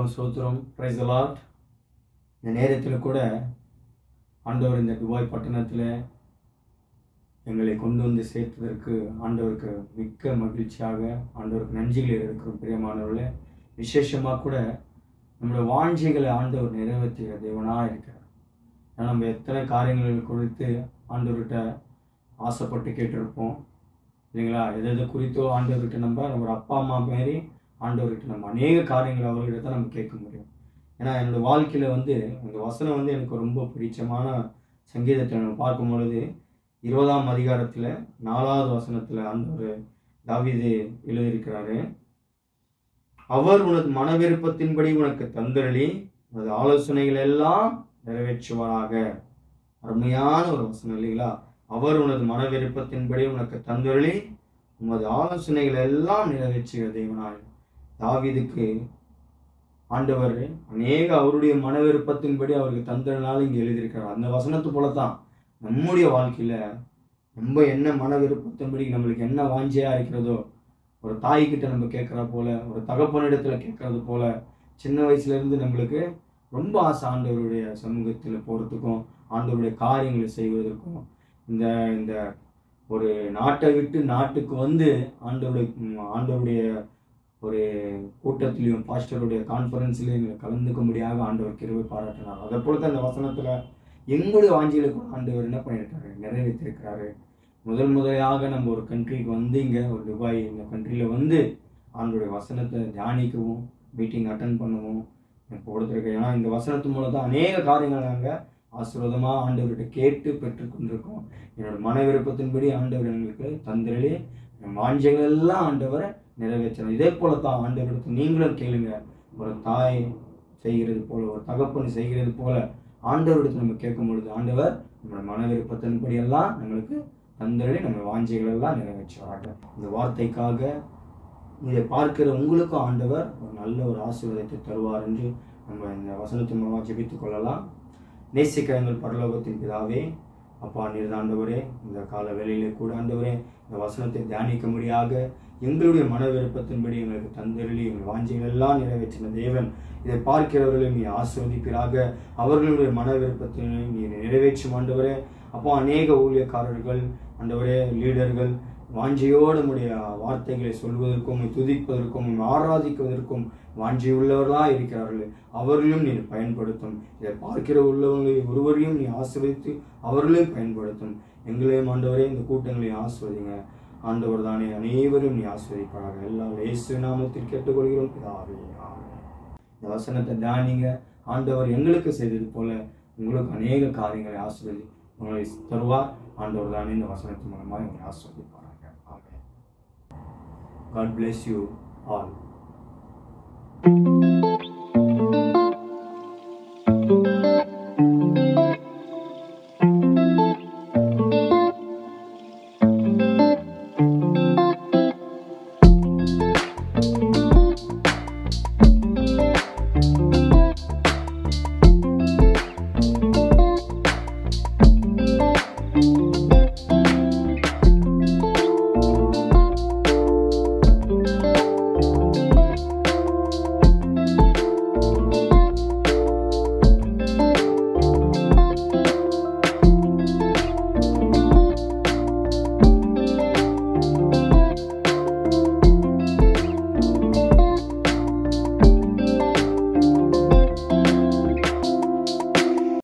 ஸ்தோத்திரம் ஸ்தோத்திரம் price Lord இந்த நேரத்தில் கூட ஆண்டவர் இந்த துபாய் பட்டணத்தில் எங்களை கொண்டு வந்து சேர்த்ததற்கு ஆண்டவருக்கு மிக்க மகிழ்ச்சியாக ஆண்டவருக்கு நன்றிகள் இருக்கிறோம் பிரியமானவர்களே விசேஷமாக கூட நம்மளோட வாஞ்சைகளை ஆண்டவர் நிறைவேற்றுகிற தேவனாக இருக்கிறார் ஏன்னா நம்ம எத்தனை காரியங்கள் குறித்து ஆண்டவர்கிட்ட ஆசைப்பட்டு கேட்டிருப்போம் இல்லைங்களா எது எது குறித்தோ ஆண்டவர்கிட்ட நம்ம ஒரு அப்பா அம்மா மாரி ஆண்டவர்கிட்ட நம்ம அநேக காரியங்கள் அவர்கிட்ட தான் நம்ம கேட்க முடியும் ஏன்னா என்னோட வாழ்க்கையில் வந்து அந்த வசனம் வந்து எனக்கு ரொம்ப பிடிச்சமான சங்கீதத்தை நம்ம பார்க்கும் பொழுது இருபதாம் அதிகாரத்தில் நாலாவது வசனத்தில் ஆண்டவர் தாவீது எழுதியிருக்கிறாரு அவர் உனது மன விருப்பத்தின்படி உனக்கு தந்தரளி உனது ஆலோசனைகள் எல்லாம் நிறைவேற்றுவாராக அருமையான ஒரு வசனம் இல்லைங்களா அவர் உனது மன விருப்பத்தின்படி உனக்கு தந்தருளி உனது ஆலோசனைகள் எல்லாம் நிறைவேற்றுகிற தேவனாய் தாவீதுக்கு ஆண்டவர் அநேக அவருடைய மன விருப்பத்தின்படி அவருக்கு தந்தனால இங்கே எழுதியிருக்கிறார் அந்த வசனத்து போல தான் நம்முடைய வாழ்க்கையில் நம்ம என்ன மன விருப்பத்தின்படி நம்மளுக்கு என்ன வாஞ்சியா இருக்கிறதோ ஒரு தாய்கிட்ட நம்ம கேட்குற போல ஒரு தகப்பனிடத்துல கேட்கறது போல சின்ன வயசுல இருந்து நம்மளுக்கு ரொம்ப ஆசை ஆண்டவருடைய சமூகத்தில் போகிறதுக்கும் ஆண்டவருடைய காரியங்களை செய்வதற்கும் இந்த இந்த ஒரு நாட்டை விட்டு நாட்டுக்கு வந்து ஆண்டவருடைய ம், ஆண்டவருடைய ஒரு கூட்டத்திலையும் பாஸ்டருடைய கான்ஃபரன்ஸ்லையும் எங்களை கலந்துக்க முடியாத ஆண்டவர் கிருபை பாராட்டினார் அதை போல தான் இந்த வசனத்தில் எங்களுடைய வாஞ்சிகளை கூட ஆண்டவர் என்ன பண்ணியிருக்காரு நிறைவேற்றிருக்கிறாரு முதல் முதலாக நம்ம ஒரு கண்ட்ரிக்கு வந்து இங்கே ஒரு துபாய் இந்த கண்ட்ரியில் வந்து ஆண்டோடைய வசனத்தை தியானிக்கவும் மீட்டிங் அட்டன் பண்ணவும் எனக்கு கொடுத்துருக்கேன் ஏன்னா இந்த வசனத்து மூலம் தான் அநேக காரியங்கள் நாங்கள் ஆசீர்வாதமாக ஆண்டவர்கிட்ட கேட்டு பெற்றுக்கொண்டிருக்கோம் என்னோட மன விருப்பத்தின்படி ஆண்டவர் எங்களுக்கு தந்திரலே என் வாஞ்சைகள் எல்லாம் ஆண்டவரை நிறைவேற்றணும் இதே போல தான் ஆண்டவருக்கு நீங்களும் கேளுங்க ஒரு தாய் செய்கிறது போல ஒரு தகப்பன் செய்கிறது போல ஆண்டவரிடத்தில் நம்ம கேட்கும் பொழுது ஆண்டவர் நம்மளோட மன விருப்பத்தின்படி எல்லாம் நம்மளுக்கு தந்திரலே நம்ம வாஞ்சைகள் எல்லாம் நிறைவேற்றுவாங்க இந்த வார்த்தைக்காக இதை பார்க்கிற உங்களுக்கும் ஆண்டவர் ஒரு நல்ல ஒரு ஆசீர்வாதத்தை தருவார் என்று நம்ம இந்த வசனத்தின் மூலமாக ஜெபித்துக் கொள்ளலாம் நேசிக்க எங்கள் பரலோகத்தின் பிதாவே அப்பா நீர் ஆண்டவரே இந்த கால வேளையிலே கூட ஆண்டவரே இந்த வசனத்தை தியானிக்க முடியாக எங்களுடைய மன விருப்பத்தின்படி எங்களுக்கு தந்தருளி எங்கள் வாஞ்சைகள் எல்லாம் நிறைவேற்றின தேவன் இதை பார்க்கிறவர்களையும் நீ ஆசிர்வதிப்பீராக அவர்களுடைய மன விருப்பத்தை நீ நிறைவேற்றும் ஆண்டவரே அப்போ அநேக ஊழியக்காரர்கள் ஆண்டவரே லீடர்கள் வாஞ்சையோடு நம்முடைய வார்த்தைகளை சொல்வதற்கும் உம்மை துதிப்பதற்கும் உம்மை ஆராதிக்குவதற்கும் வாஞ்சியுள்ளவர்களாக இருக்கிறார்கள் அவர்களும் நீ பயன்படுத்தும் இதை பார்க்கிற உள்ளவர்களை ஒருவரையும் நீ ஆசிர்வதித்து அவர்களையும் பயன்படுத்தும் எங்களையும் ஆண்டவரே இந்த கூட்டங்களை ஆசிர்வதிங்க ஆண்டவர் தானே அனைவரும் நீ ஆசிர்வதிப்பார்கள் எல்லாம் இயேசு நாமத்தில் கேட்டுக்கொள்கிறோம் பிதாவே ஆமென். இந்த வசனத்தை தியானிங்க ஆண்டவர் எங்களுக்கு செய்தது போல உங்களுக்கு அநேக காரியங்களை ஆசிர்வதி உங்களை தருவார் ஆண்டவர் தானே இந்த வசனத்தின் மூலமாக எங்களை ஆசிர்வதிப்பார்கள் ஆமென் God bless you all.